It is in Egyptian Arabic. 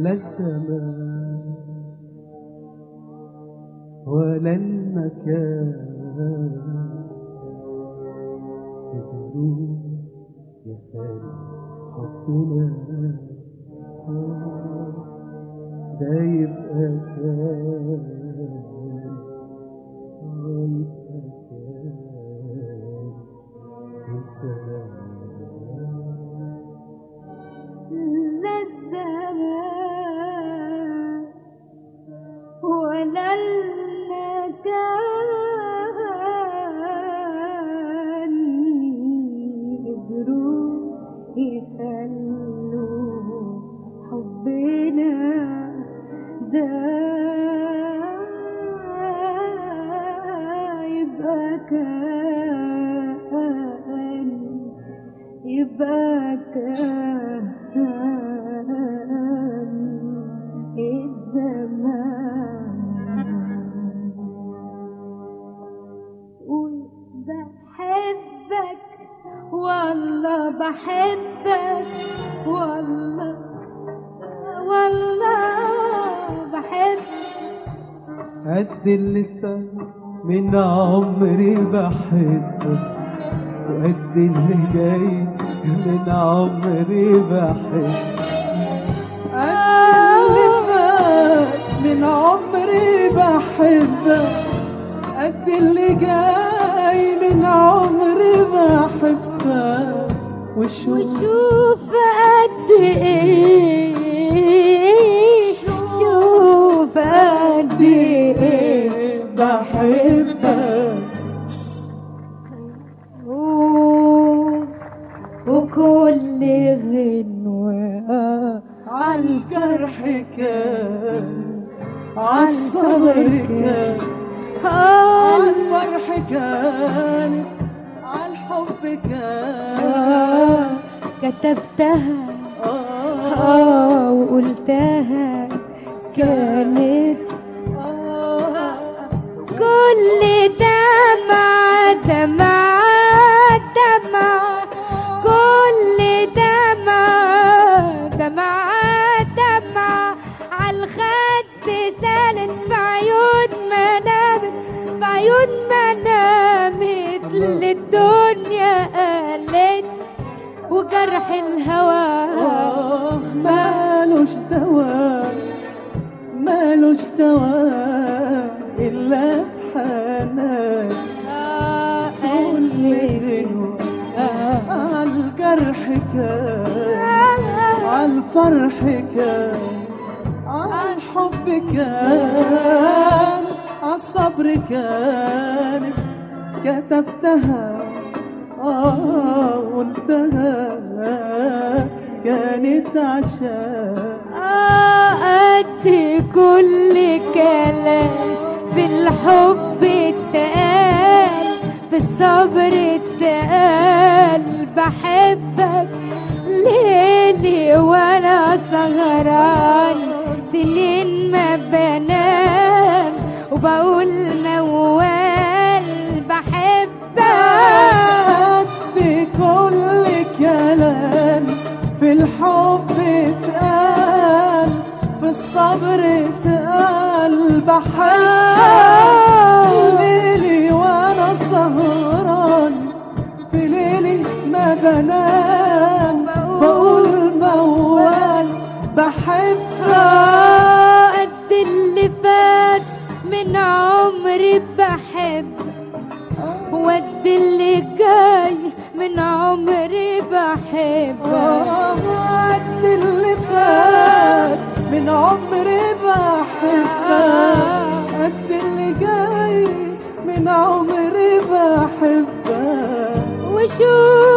لا الزمان ولا المكان يقولوا يا خالي حبنا ده يبقى كان آه يبقى كان الزمان لا الزمان ولا المكان قدروا يخلوا حبنا ده يبقى كان يبقى كان الزمان قول بحبك والله بحبك والله والله بحبك قد اللي فات من عمري بحبك وقد اللي جاي من عمري بحبك قد اللي فات من عمري بحبك قد اللي جاي من عمري بحبك وشوف وشوف قد ايه شوف قد ايه بحبك و- وكل غنوة عالجرح كان عالصبر كان عالفرح كان عالحب كان آه كتبتها آه آه وقلتها كانت آه كل دمعة دمعة دمعة كل دمعة دمعة دمعة عالخد سالت في عيون ما نامت في عيون ما نامت للدنيا قالت وجرح الهوى آه مالوش دواء مالوش دواء إلا حنان آه كل قلبي غنوة آه عالجرح كان عالفرح كان عالحب كان عالصبر كان كتبتها آه قلتها كانت عشان آه قد كل كلام في الحب اتقال في الصبر اتقال بحبك ليلي وانا سهران سنين ما بنام وبقول موال بحبك قد كل كلام في الحب اتقال في الصبر اتقال بحبك ليلي وانا سهران في ليلي ما بنام بقول موال بحبك آه قد اللي فات من عمري بحب وقد اللي جاي من عمري بحب قد اللي فات من عمري بحبك قد اللي جاي من عمري بحبك وشوف